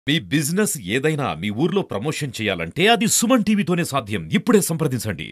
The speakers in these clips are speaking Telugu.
మీ బిజినెస్ ఏదైనా మీ ఊర్లో ప్రమోషన్ చేయాలంటే అది సుమన్ టీవీతోనే సాధ్యం ఇప్పుడే సంప్రదించండి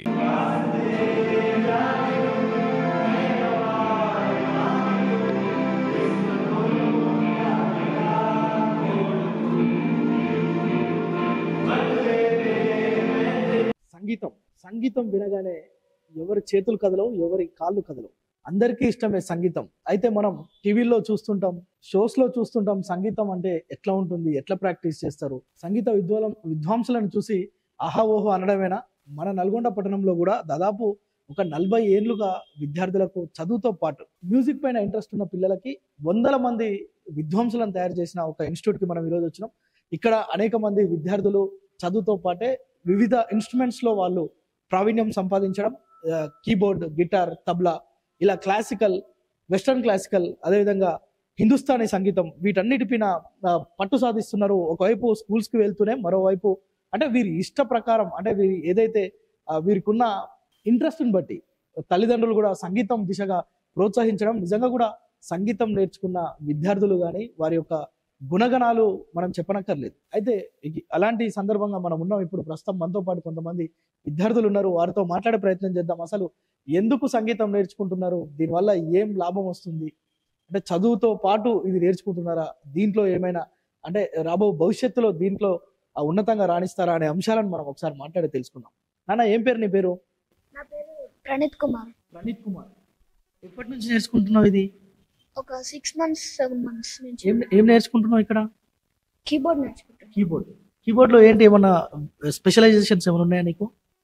సంగీతం సంగీతం వినగానే ఎవరి చేతులు కదలవు ఎవరి కాళ్ళు కదలవు అందరికీ ఇష్టమే సంగీతం అయితే మనం టీవీలో చూస్తుంటాం షోస్ లో చూస్తుంటాం సంగీతం అంటే ఎట్లా ఉంటుంది ఎట్లా ప్రాక్టీస్ చేస్తారు సంగీత విద్వాల విద్వాంసులను చూసి ఆహా ఓహో అనడమేనా మన నల్గొండ పట్టణంలో కూడా దాదాపు ఒక నలభై ఏళ్లుగా విద్యార్థులకు చదువుతో పాటు మ్యూజిక్ పైన ఇంట్రెస్ట్ ఉన్న పిల్లలకి వందల మంది విద్వాంసులను తయారు చేసిన ఒక ఇన్స్టిట్యూట్ కి మనం ఈరోజు వచ్చినాం ఇక్కడ అనేక మంది విద్యార్థులు చదువుతో పాటే వివిధ ఇన్స్ట్రుమెంట్స్ లో వాళ్ళు ప్రావీణ్యం సంపాదించడం కీబోర్డ్ గిటార్ తబ్లా ఇలా క్లాసికల్ వెస్టర్న్ క్లాసికల్ అదేవిధంగా హిందుస్థానీ సంగీతం వీటన్నిటిపైన ఆ, పట్టు సాధిస్తున్నారు ఒకవైపు స్కూల్స్ కి వెళ్తూనే మరోవైపు అంటే వీరి ఇష్ట ప్రకారం అంటే వీరి ఏదైతే ఆ, వీరికున్న ఇంట్రెస్ట్ని బట్టి తల్లిదండ్రులు కూడా సంగీతం దిశగా ప్రోత్సహించడం నిజంగా కూడా సంగీతం నేర్చుకున్న విద్యార్థులు కానీ వారి యొక్క గుణగణాలు మనం చెప్పనక్కర్లేదు అయితే ఇగి- అలాంటి సందర్భంగా మనం ఉన్నాం ఇప్పుడు ప్రస్తుతం మనతో పాటు కొంతమంది విద్యార్థులు ఉన్నారు వారితో మాట్లాడే ప్రయత్నం చేద్దాం అసలు ఎందుకు సంగీతం నేర్చుకుంటున్నారు దీనివల్ల ఏం లాభం వస్తుంది అంటే చదువుతో పాటు ఇది నేర్చుకుంటున్నారా దీంట్లో ఏమైనా అంటే రాబో భవిష్యత్తులో దీంట్లో ఆ ఉన్నతంగా రాణిస్తారా అనే అంశాలను మనం ఒకసారి మాట్లాడి తెలుసుకుందాం నాన్న ఏం పేరు నీ పేరు నా పేరు ప్రణీత్ కుమార్ ప్రణీత్ కుమార్ ఎప్పటి నుంచి నేర్చుకుంటున్నావు ఇది ఒక సిక్స్ మంత్స్ సెవెన్ మంత్స్ నుంచి ఏం ఏం నేర్చుకుంటున్నావు ఇక్కడ కీబోర్డ్ నేర్చుకుంటాను కీబోర్డ్ కీబోర్డ్ లో ఏంటి ఏమన్నా స్పెషలైజేషన్స్ ఏమైనా ఉన్నాయా నీకు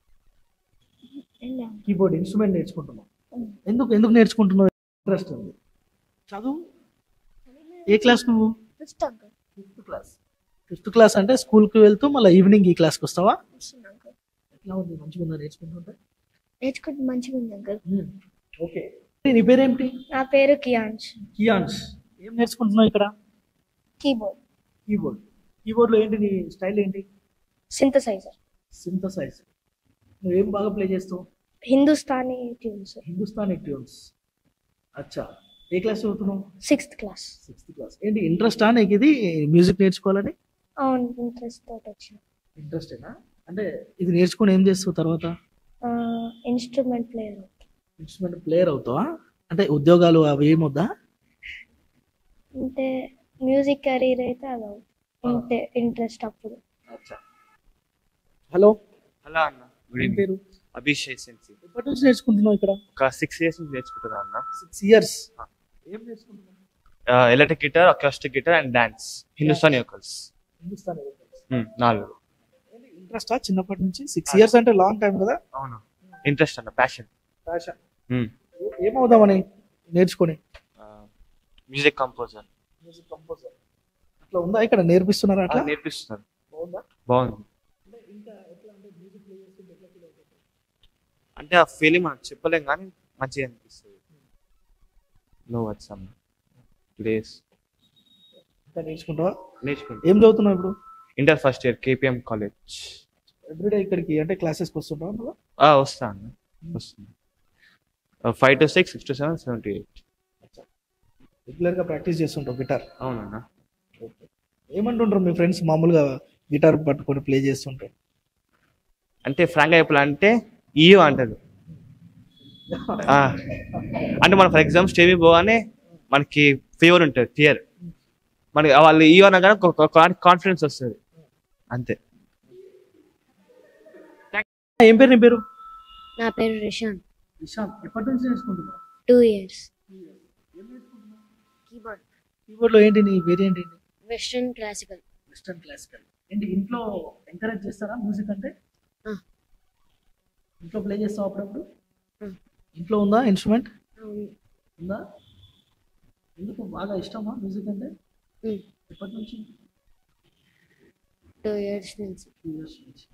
వెళ్ళాను. కీబోర్డ్ ఇన్స్ట్రుమెంట్ నేర్చుకుంటున్నావు ఉమ్. ఎందుకు ఎందుకు నేర్చుకుంటున్నావు ఇంట్రెస్ట్ ఉంది చదువు ఏ క్లాస్ నువ్వు fifth uncle fifth class fifth class అంటే స్కూల్ కి వెళ్తూ మళ్ళీ ఈవినింగ్ ఈ క్లాస్కి వస్తావా వస్తుంది అంకుల్ ఎట్లా ఉంది మంచిగా ఉందా నేర్చుకుంటుంటే నేర్చుకుంటే మంచిగా ఉంది అంకుల్ ఓకే నీ పేరేంటి నా పేరు కియాన్స్ కియాన్స్ ఏం నేర్చుకుంటున్నావు ఇక్కడ కీబోర్డ్ కీబోర్డ్ కీబోర్డ్ లో ఏంటి నీ స్టైల్ ఏంటి సింథసైజర్ సింథసైజ్ నువ్వు ఏం బాగా ప్లే చేస్తావు హిందుస్థానీ ట్యూన్స్ హిందుస్థానీ ట్యూన్స్ అచ్చా ఏ క్లాస్ చదువుతున్నావు సిక్స్త్ క్లాస్ సిక్స్త్ క్లాస్ ఏంటి ఇంట్రెస్టా నీకు ఇది మ్యూజిక్ నేర్చుకోవాలని అవును ఇంట్రెస్ట్ తోటి వచ్చిన ఇంట్రెస్టేనా అంటే ఇది నేర్చుకుని ఏం చేస్తావు తర్వాత ఇన్స్ట్రుమెంట్ ప్లేయర్ ఇన్స్ట్రుమెంట్ ప్లేయర్ అవుతావా అంటే ఉద్యోగాలు అవి ఏమొద్దా అంటే మ్యూజిక్ కెరీర్ అయితే అది ఇంటే ఇంట్రెస్ట్ అప్పుడు అచ్చా హలో హలో అన్న గుడ్ ఏం ఈవినింగ్ పేరు అభిషేక్ సెన్సి ఎప్పటి నుంచి నేర్చుకుంటున్నావు ఇక్కడ ఒక సిక్స్ ఇయర్స్ నుంచి నేర్చుకుంటున్నా అన్న సిక్స్ ఇయర్స్ ఆ. ఏం నేర్చుకుంటున్నావు electric guitar acoustic guitar and dance Hindustani vocals Hindustani నాలుగు ఇంట్రెస్టా చిన్నప్పటి నుంచి సిక్స్ ఇయర్స్ అంటే లాంగ్ టైం కదా అవును ఇంట్రెస్ట్ అన్న ప్యాషన్ ఫ్యాషన్ ఏమవుదామని నేర్చుకొని మ్యూజిక్ కంపోజర్ మ్యూజిక్ కంపోజర్ అట్లా ఉందా ఇక్కడ నేర్పిస్తున్నారా అట్లా నేర్పిస్తున్నారు బాగుందా బాగుంది అంటే ఇంకా ఎట్లా అంటే మ్యూజిక్ ప్లే చేస్తుంటే ఎట్లా feel అవుతుంది? అంటే ఆ ఫీలింగ్ మనం చెప్పలేం కానీ మంచిగా అనిపిస్తుంది నో వర్డ్స్ అన్న ప్లేస్ ఇంకా నేర్చుకుంటావా నేర్చుకుంటా ఏం చదువుతున్నావు ఇప్పుడు inter first year KPM college everyday ఇక్కడికి అంటే క్లాసెస్కి వస్తుంటావా నువ్వు వస్తా అన్న వస్తుంది five to six six to seven seven to eight రెగ్యులర్గా ప్రాక్టీస్ చేస్తుంటావు గిటార్ అవునన్నా ఏమంటుంటారు మీ ఫ్రెండ్స్ మామూలుగా గిటార్ పట్టుకొని ప్లే చేస్తుంటారు అంటే ఫ్రాంక్ చెప్పాలంటే ఈయో అంటారు ఆ, అంటే మనం ఫర్ ఎగ్జాంపుల్ స్టేజ్ మీద పోగానే మనకి ఫీవర్ ఉంటుంది ఫియర్ మనకి వాళ్ళు ఈయో అనగానే కాన్ఫిడెన్స్ వస్తుంది అంతే ఏం పేరు నీ పేరు నా పేరు రిషాన్ ఇషాంత్ ఎప్పటి నుంచి నేర్చుకుంటున్నావు టూ ఇయర్స్ కీబోర్డ్ కీబోర్డ్లో ఏంటి నీ వేరియంట్ ఏంటి వెస్ట్రన్ క్లాసికల్ వెస్టర్న్ క్లాసికల్ ఏంటి ఇంట్లో ఎంకరేజ్ చేస్తారా మ్యూజిక్ అంటే ఆ. ఇంట్లో ప్లే చేస్తావు అప్పుడప్పుడు ఆ. ఇంట్లో ఉందా ఇన్స్ట్రుమెంట్ ఉందా ఎందుకు బాగా ఇష్టమా మ్యూజిక్ అంటే ఉమ్. ఎప్పటి నుంచి టూ ఇయర్స్ నుంచి టూ ఇయర్స్ నుంచి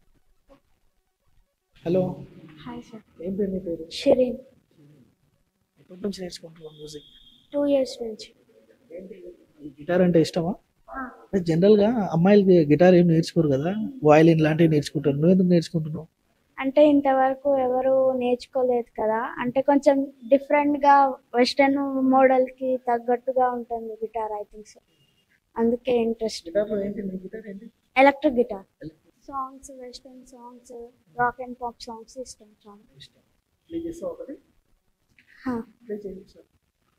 హలో హాయ్ సార్ ఏం పేరు నీ పేరు షిరీన్ ఎప్పటి నుంచి నేర్చుకుంటున్నావు మ్యూజిక్ టూ ఇయర్స్ నుంచి గిటార్ అంటే ఇష్టమా అంటే జనరల్ గా అమ్మాయిలకి గిటార్ ఏం నేర్చుకోరు కదా వయలిన్ లాంటివి నేర్చుకుంటారు నువ్వు ఎందుకు నేర్చుకుంటున్నావు అంటే ఇంతవరకు ఎవరు నేర్చుకోలేదు కదా అంటే కొంచెం డిఫరెంట్ గా వెస్టర్న్ మోడల్ కి తగ్గట్టుగా ఉంటుంది గిటార్ ఐ థింక్ సో అందుకే ఇంట్రెస్ట్ గిటార్లో ఏంటి నీ గిటార్ ఏంటి electric guitar songs western songs rock and pop songs ఇష్టం చాలా ఇష్టం ప్లే చేస్తావు ఒకటి హా. ప్లే చేయండి సార్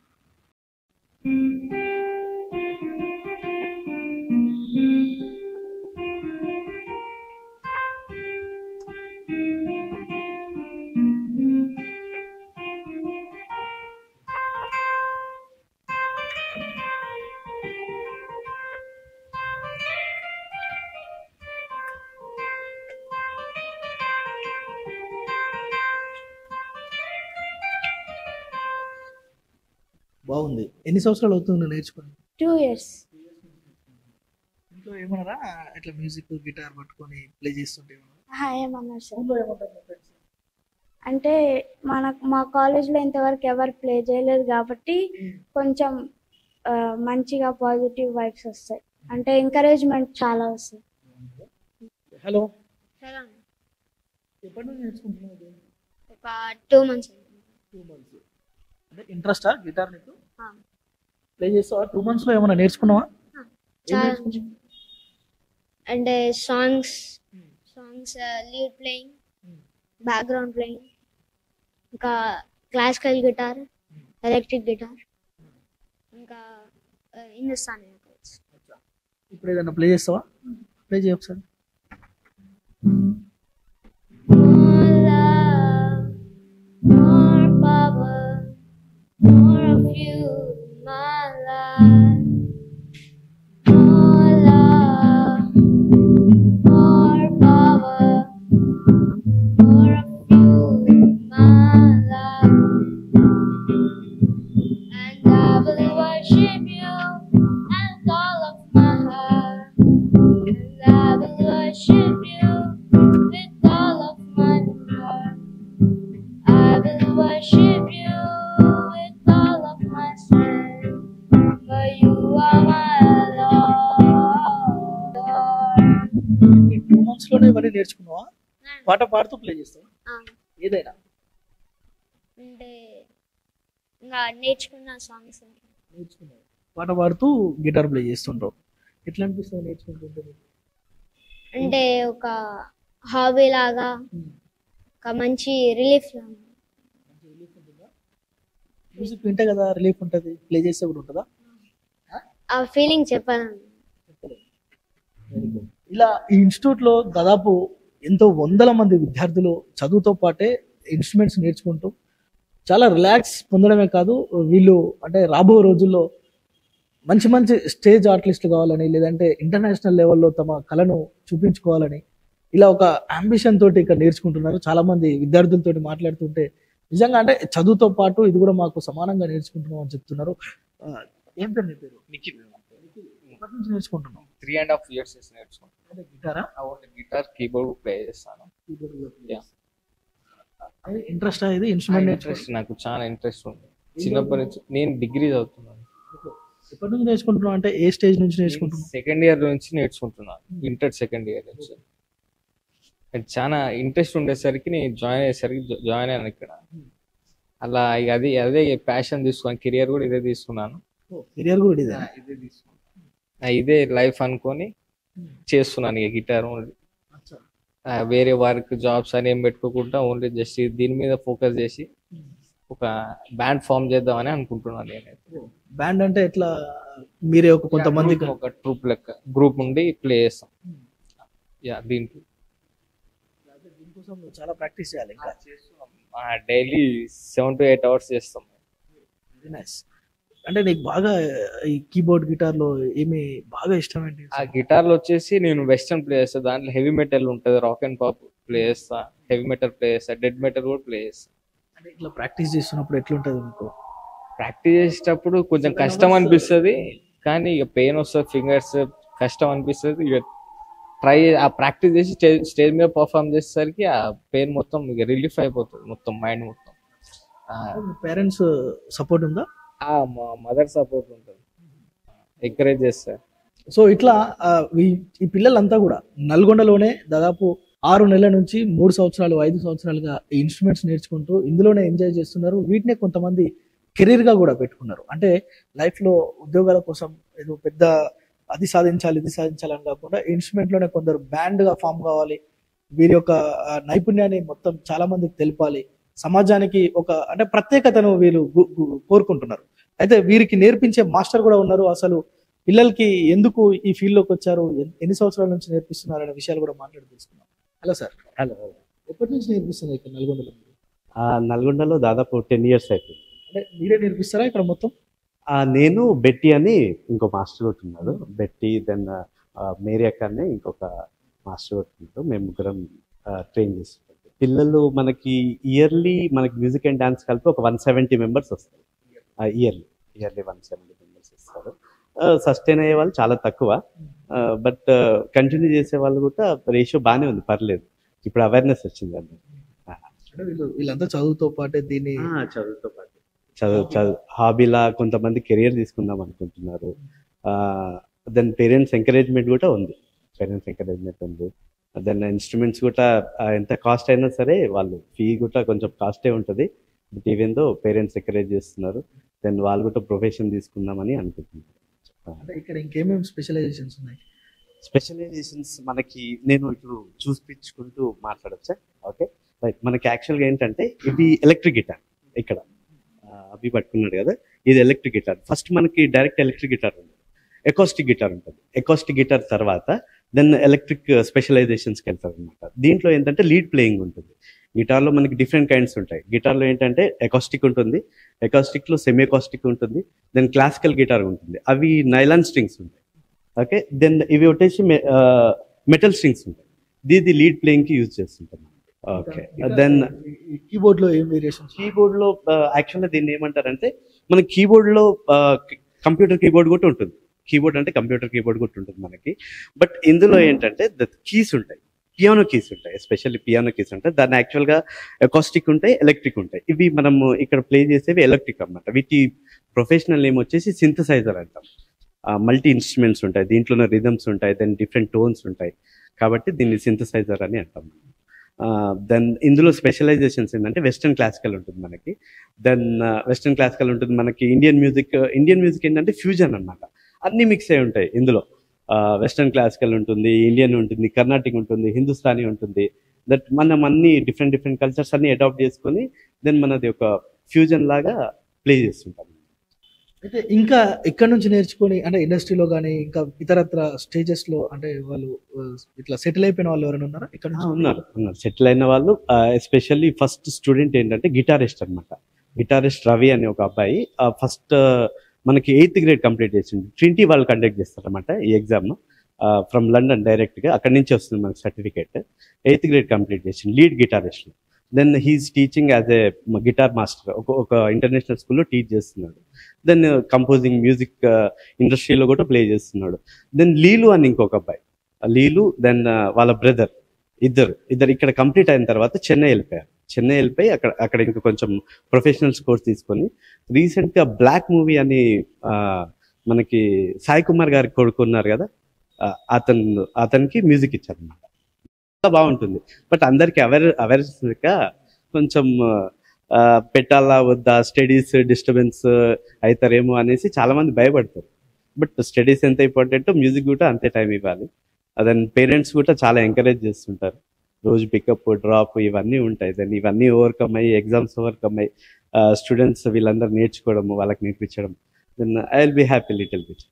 బాగుంది ఎన్ని సంవత్సరాలు అవుతుంది నువ్వు నేర్చుకుని టూ ఇయర్స్ ఇంట్లో ఏమన్నారా ఇట్లా మ్యూజిక్ గిటార్ పట్టుకొని ప్లే చేస్తుంటే ఏమన్నా ఏమన్నారు సార్ స్కూల్లో ఏమంటారు మీ friends? అంటే మన మా కాలేజ్లో ఇంతవరకు ఎవరు ప్లే చేయలేదు కాబట్టి కొంచెం ఆ, మంచిగా పాజిటివ్ వైబ్స్ వస్తాయి అంటే ఎంకరేజ్మెంట్ చాలా వస్తాయి హలో ఎప్పటి నుంచి నేర్చుకుంటున్నావు ఇది? ఒక టూ మంత్స్ టూ మంత్స్ అంటే ఇంట్రెస్టా గిటార్ నీకు ప్లే చేస్తావా టూ మంత్స్ లో ఏమైనా నేర్చుకున్నావా ఏం చాలా నేర్చుకున్నావు? అంటే songs songs lead playing background playing ఇంకా క్లాసికల్ గిటార్ ఎలక్ట్రిక్ గిటార్ ఇంకా హిందుస్థానీ ఇప్పుడు ఏదైనా ప్లే చేస్తావా ప్లే చేయ ఒకసారి More love, more power, more of you in my life. More love, more power, more of you in my life. And I will worship you and all of my heart. And I will worship you with all of my heart. I will worship you with all of my strength. For you are my Lord. ఈ టూ మంత్స్ లోనే ఇవన్నీ నేర్చుకున్నావా పాట పాడుతూ ప్లే చేస్తావా ఏదైనా అంటే ఇంకా నేర్చుకున్న సాంగ్స్ నేర్చుకున్నావు పాట పాడుతూ గిటార్ ప్లే చేస్తుంటావు ఎట్లా అనిపిస్తుంది నేర్చుకుంటుంటే నీకు? అంటే ఒక హాబీ లాగా ఒక మంచి రిలీఫ్ లాగా మ్యూజిక్ వింటే కదా రిలీఫ్ ఉంటుంది ప్లే చేస్తే కూడా ఉంటుందా ఆ ఫీలింగ్ చెప్పాను ఇలా ఈ ఇన్స్టిట్యూట్ లో దాదాపు ఎంతో వందల మంది విద్యార్థులు చదువుతో పాటే ఇన్స్ట్రుమెంట్స్ నేర్చుకుంటూ చాలా రిలాక్స్ పొందడమే కాదు వీళ్ళు అంటే రాబో రోజుల్లో మంచి మంచి స్టేజ్ ఆర్టిస్టులు కావాలని లేదంటే ఇంటర్నేషనల్ లెవెల్లో తమ కళను చూపించుకోవాలని ఇలా ఒక అంబిషన్ తోటి ఇక్కడ నేర్చుకుంటున్నారు చాలా మంది విద్యార్థులతోటి మాట్లాడుతుంటే నిజంగా అంటే చదువుతో పాటు ఇది కూడా మాకు సమానంగా నేర్చుకుంటున్నాం అని చెప్తున్నారు ఆ, ఏం పేరు నీ పేరు నిఖిల్ ఎప్పటి నుంచి నేర్చుకుంటున్నాం త్రీ అండ్ హాఫ్ ఇయర్స్ చేసి నేర్చుకుంటాను అంటే గిటారా ఓన్లీ గిటార్ కీబోర్డ్ ప్లే చేస్తాను Yeah. ఇంట్రెస్ట్ ఇది ఇన్స్ట్రుమెంట్ ఇంట్రెస్ట్ నేర్చుకుంటున్నా నాకు చాలా ఇంట్రెస్ట్ ఉంది చిన్నప్పటి నుంచి నేను డిగ్రీ చదువుతున్నాను ఎప్పటి నుంచి నేర్చుకుంటున్నావు అంటే ఏ స్టేజ్ నుంచి నేర్చుకుంటున్నావు సెకండ్ ఇయర్ నుంచి నేర్చుకుంటున్నాను ఇంటర్ సెకండ్ ఇయర్ నుంచి అది చాలా ఇంట్రెస్ట్ ఉండేసరికి నేను జాయిన్ అయ్యేసరికి జాయిన్ అయ్యాను ఇక్కడ అలా ఇక అది అదే ప్యాషన్ తీసుకున్నాను కెరియర్ కూడా ఇదే తీసుకున్నాను కెరియర్ కూడా ఇదే ఇదే తీసుకున్నాను ఆ, ఇదే లైఫ్ అనుకొని చేస్తున్నాను ఇక గిటార్ ఓన్లీ ఆ, వేరే వర్క్ జాబ్స్ అని ఏం పెట్టుకోకుండా ఓన్లీ జస్ట్ దీని మీద ఫోకస్ చేసి ఒక బ్యాండ్ ఫామ్ చేద్దామని అనుకుంటున్నాను నేనైతే బ్యాండ్ అంటే ఎట్లా మీరే ఒక కొంతమంది Group ఒక ట్రూప్ లెక్క గ్రూప్ ఉండి ప్లే చేస్తాం యా దీంట్లో దీనికోసం నువ్వు చాలా ప్రాక్టీస్ చేయాలి ఇంకా daily seven to eight hours చేస్తాం వెరీ నైస్ అంటే నీకు బాగా ఈ కీబోర్డ్ గిటార్ లో ఏమి బాగా ఇష్టం ఏంటి ఆ గిటార్లో వచ్చేసి నేను వెస్టర్న్ ప్లే చేస్తా దాంట్లో హెవీ మెటల్ ఉంటుంది రాక్ అండ్ పాప్ ప్లే చేస్తా హెవీ మెటల్ ప్లే చేస్తా డెడ్ మెటల్ కూడా ప్లే చేస్తా అంటే ఇట్లా ప్రాక్టీస్ చేస్తున్నప్పుడు ఎట్లుంటది మీకు ప్రాక్టీస్ చేసేటప్పుడు కొంచెం కష్టం అనిపిస్తుంది కానీ ఇక పెయిన్ వస్తుంది ఫింగర్స్ కష్టం అనిపిస్తుంది ఇక ట్రై ఆ ప్రాక్టీస్ చేసి స్టేజ్ స్టేజ్ మీద పర్ఫామ్ చేసేసరికి ఆ పెయిన్ మొత్తం ఇక రిలీఫ్ అయిపోతుంది మొత్తం మైండ్ మొత్తం ఆ, పేరెంట్స్ సపోర్ట్ ఉందా ఆ, మా మదర్ సపోర్ట్ ఉంటుంది ఎంకరేజ్ చేస్తారు సో ఇట్లా ఆ, ఈ- ఈ పిల్లలంతా కూడా నల్గొండలోనే దాదాపు ఆరు నెలల నుంచి మూడు సంవత్సరాలు ఐదు సంవత్సరాలుగా ఈ ఇన్స్ట్రుమెంట్స్ నేర్చుకుంటూ ఇందులోనే ఎంజాయ్ చేస్తున్నారు వీటినే కొంతమంది కెరీర్ గా కూడా పెట్టుకున్నారు అంటే లైఫ్ లో ఉద్యోగాల కోసం ఏదో పెద్ద అది సాధించాలి ఇది సాధించాలి అని కాకుండా ఇన్స్ట్రుమెంట్ లోనే కొందరు బ్యాండ్ గా ఫామ్ కావాలి వీరి యొక్క ఆ, నైపుణ్యాన్ని మొత్తం చాలా మందికి తెలపాలి సమాజానికి ఒక అంటే ప్రత్యేకతను వీళ్ళు గు- గు- కోరుకుంటున్నారు అయితే వీరికి నేర్పించే మాస్టర్ కూడా ఉన్నారు అసలు పిల్లలకి ఎందుకు ఈ ఫీల్డ్ లోకి వచ్చారు ఎన్- ఎన్ని సంవత్సరాల నుంచి నేర్పిస్తున్నారు అనే విషయాలు కూడా మాట్లాడి తెలుసుకున్నాం హలో సార్ హలో ఎప్పటి నుంచి నేర్పిస్తున్నారు ఇక్కడ నల్గొండలో మీరు? ఆ, నల్గొండలో దాదాపు టెన్ ఇయర్స్ అయిపోయింది అంటే మీరే నేర్పిస్తారా ఇక్కడ మొత్తం ఆ, నేను బెట్టి అని ఇంకో మాస్టర్ ఒకటి ఉన్నాడు బెట్టి దెన్ మేరీ అక్క అని ఇంకొక మాస్టర్ ఒకటి ఉన్నాడు మేము ముగ్గురం ట్రైన్ చేస్తుంటాం పిల్లలు మనకి ఇయర్లీ మనకి మ్యూజిక్ అండ్ డాన్స్ కలిపి ఒక వన్ సెవెంటీ మెంబర్స్ వస్తారు yearly yearly one seventy members వస్తారు సస్టైన్ అయ్యే వాళ్ళు చాలా తక్కువ బట్ కంటిన్యూ చేసే వాళ్ళు కూడా రేషియో బాగానే ఉంది పర్లేదు ఇప్పుడు అవేర్నెస్ వచ్చింది అండి అంటే వీళ్ళు వీళ్ళంతా చదువుతో పాటే దీన్ని ఆ, చదువుతో పాటు చదువు చదువు హాబీలా కొంతమంది కెరియర్ తీసుకుందాం అనుకుంటున్నారు దెన్ పేరెంట్స్ ఎంకరేజ్మెంట్ కూడా ఉంది పేరెంట్స్ ఎంకరేజ్మెంట్ ఉంది దెన్ ఇన్స్ట్రుమెంట్స్ కూడా ఆ, ఎంత కాస్ట్ అయినా సరే వాళ్ళు ఫీ కూడా కొంచెం కాస్టే ఉంటుంది but even though parents encourage చేస్తున్నారు దెన్ వాళ్ళు కూడా ప్రొఫెషన్ తీసుకుందామని అనుకుంటున్నారు అంటే ఇక్కడ ఇంకేమేమి స్పెషలైజేషన్స్ ఉన్నాయి స్పెషలైజేషన్స్ మనకి నేను ఇప్పుడు చూపించుకుంటూ మాట్లాడచ్చా ఓకే రైట్ మనకి యాక్చువల్గా ఏంటంటే ఇది ఎలక్ట్రిక్ గిటార్ ఇక్కడ ఆ, అవి పట్టుకున్నాడు కదా ఇది ఎలక్ట్రిక్ గిటార్ ఫస్ట్ మనకి డైరెక్ట్ ఎలక్ట్రిక్ గిటార్ ఉంటుంది ఎకాస్టిక్ గిటార్ ఉంటుంది ఎకాస్టిక్ గిటార్ తర్వాత దెన్ ఎలక్ట్రిక్ స్పెషలైజేషన్స్కి వెళ్తారు అనమాట దీంట్లో ఏంటంటే లీడ్ ప్లేయింగ్ ఉంటుంది గిటార్లో మనకి డిఫరెంట్ కైండ్స్ ఉంటాయి గిటార్లో ఏంటంటే ఎకాస్టిక్ ఉంటుంది ఎకాస్టిక్లో సెమీ ఎకాస్టిక్ ఉంటుంది దెన్ క్లాసికల్ గిటార్ ఉంటుంది అవి నైలాన్ స్ట్రింగ్స్ ఉంటాయి ఓకే దెన్ ఇవి వచ్చేసి మెటల్ స్ట్రింగ్స్ ఉంటాయి దీది లీడ్ ప్లేయింగ్ కి యూజ్ చేస్తుంటాం ఓకే దెన్ కీబోర్డ్ లో ఏం వేరియేషన్స్ కీబోర్డ్ లో యాక్చువల్గా దీన్ని ఏమంటారంటే మన కీబోర్డ్ లో కంప్యూటర్ కీబోర్డ్ కూడా ఉంటుంది కీబోర్డ్ అంటే కంప్యూటర్ కీబోర్డ్ కూడా ఉంటుంది మనకి బట్ ఇందులో ఏంటంటే కీస్ ఉంటాయి పియానో కీస్ ఉంటాయి ఎస్పెషల్లీ పియానో కీస్ ఉంటాయి దాని యాక్చువల్గా ఎకాస్టిక్ ఉంటాయి ఎలక్ట్రిక్ ఉంటాయి ఇవి మనము ఇక్కడ ప్లే చేసేవి ఎలక్ట్రిక్ అన్నమాట వీటి ప్రొఫెషనల్ నేమ్ వచ్చేసి సింథసైజర్ అంటాం మల్టీ ఇన్స్ట్రుమెంట్స్ ఉంటాయి దీంట్లోనే రిథమ్స్ ఉంటాయి దెన్ డిఫరెంట్ టోన్స్ ఉంటాయి కాబట్టి దీన్ని సింథసైజర్ అని అంటాం దెన్ ఇందులో స్పెషలైజేషన్స్ ఏంటంటే వెస్టర్న్ క్లాసికల్ ఉంటుంది మనకి దెన్ వెస్టర్న్ క్లాసికల్ ఉంటుంది మనకి ఇండియన్ మ్యూజిక్ ఇండియన్ మ్యూజిక్ ఏంటంటే ఫ్యూజన్ అన్నమాట అన్ని మిక్స్ అయి ఉంటాయి ఇందులో వెస్టర్న్ క్లాసికల్ ఉంటుంది ఇండియన్ ఉంటుంది కర్ణాటిక్ ఉంటుంది హిందుస్థానీ ఉంటుంది దట్ మనం అన్ని డిఫరెంట్ డిఫరెంట్ కల్చర్స్ అన్ని అడాప్ట్ చేసుకొని దెన్ మనది ఒక ఫ్యూజన్ లాగా ప్లే చేస్తుంటాం అయితే ఇంకా ఇక్కడ నుంచి నేర్చుకొని అంటే ఇండస్ట్రీలో కానీ ఇంకా ఇతరత్ర స్టేజెస్ లో అంటే వాళ్ళు ఆ, ఇట్లా సెటిల్ అయిపోయిన వాళ్ళు ఎవరైనా ఉన్నారా ఇక్కడ ఆ, నుంచి ఉన్నారు ఉన్నారు సెటిల్ అయిన వాళ్ళు ఎస్పెషల్లీ ఫస్ట్ స్టూడెంట్ ఏంటంటే గిటారిస్ట్ అన్నమాట గిటారిస్ట్ రవి అనే ఒక అబ్బాయి ఫస్ట్ మనకి ఎయిత్ గ్రేడ్ కంప్లీట్ చేసింది ట్వంటీ వాళ్ళు కండక్ట్ చేస్తారన్నమాట ఈ ఎగ్జామ్ ఫ్రమ్ లండన్ డైరెక్ట్ గా అక్కడి నుంచి వస్తుంది మనకి సర్టిఫికేట్ ఎయిత్ గ్రేడ్ కంప్లీట్ చేసింది lead guitarist then he's teaching as a guitar master ఒక ఒక ఇంటర్నేషనల్ స్కూల్లో టీచ్ చేస్తున్నాడు దెన్ కంపోజింగ్ మ్యూజిక్ ఇండస్ట్రీలో కూడా ప్లే చేస్తున్నాడు దెన్ లీలు అని ఇంకొక అబ్బాయి లీలు దెన్ వాళ్ళ బ్రదర్ ఇద్దరు ఇద్దరు ఇక్కడ కంప్లీట్ అయిన తర్వాత చెన్నై వెళ్ళిపోయారు చెన్నై వెళ్ళిపోయి అక్కడ అక్కడ ఇంకా కొంచెం ప్రొఫెషనల్స్ కోర్స్ తీసుకొని రీసెంట్ గా బ్లాక్ మూవీ అని ఆ, మనకి సాయి కుమార్ గారికి కొడుకున్నారు కదా ఆ, అతను అతనికి మ్యూజిక్ ఇచ్చారు అనమాట చాలా బాగుంటుంది బట్ అందరికి అవేర్ అవేర్నెస్ లేక కొంచెం ఆ, పెట్టాలా వద్దా స్టడీస్ డిస్టర్బెన్స్ అవుతారేమో అనేసి చాలా మంది భయపడతారు బట్ స్టడీస్ ఎంత ఇంపార్టెంట్ మ్యూజిక్ కూడా అంతే టైం ఇవ్వాలి దెన్ పేరెంట్స్ కూడా చాలా ఎంకరేజ్ చేస్తుంటారు రోజు పికప్ డ్రాప్ ఇవన్నీ ఉంటాయి దెన్ ఇవన్నీ ఓవర్కమ్ అయ్యి ఎగ్జామ్స్ ఓవర్కమ్ అయ్యి స్టూడెంట్స్ వీళ్ళందరూ నేర్చుకోవడం వాళ్ళకి నేర్పించడం then I will be happy little bit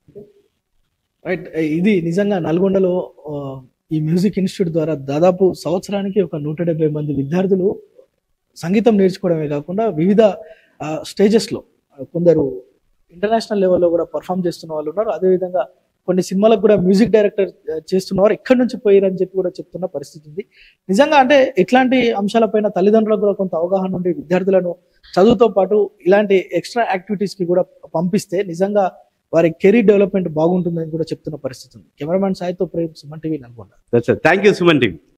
right ఇది నిజంగా నల్గొండలో ఆ, ఈ మ్యూజిక్ ఇన్స్టిట్యూట్ ద్వారా దాదాపు సంవత్సరానికి ఒక నూట డెబ్బై మంది విద్యార్థులు సంగీతం నేర్చుకోవడమే కాకుండా వివిధ స్టేజెస్ లో ఆ, కొందరు ఇంటర్నేషనల్ లెవెల్లో కూడా పర్ఫామ్ చేస్తున్న వాళ్ళు ఉన్నారు అదేవిధంగా కొన్ని సినిమాలకు కూడా మ్యూజిక్ డైరెక్టర్ చేస్తున్నవారు ఎక్కడి నుంచి పోయారని చెప్పి కూడా చెప్తున్న పరిస్థితి ఉంది నిజంగా అంటే ఇట్లాంటి అంశాలపైన తల్లిదండ్రులకు కూడా కొంత అవగాహన ఉండి విద్యార్థులను చదువుతో పాటు ఇలాంటి ఎక్స్ట్రా యాక్టివిటీస్ కి కూడా పంపిస్తే నిజంగా వారి కెరీర్ డెవలప్మెంట్ బాగుంటుందని కూడా చెప్తున్న పరిస్థితి ఉంది కెమెరామెన్ సాయితో Prem Suman TV Nalgonda that's thank you Suman TV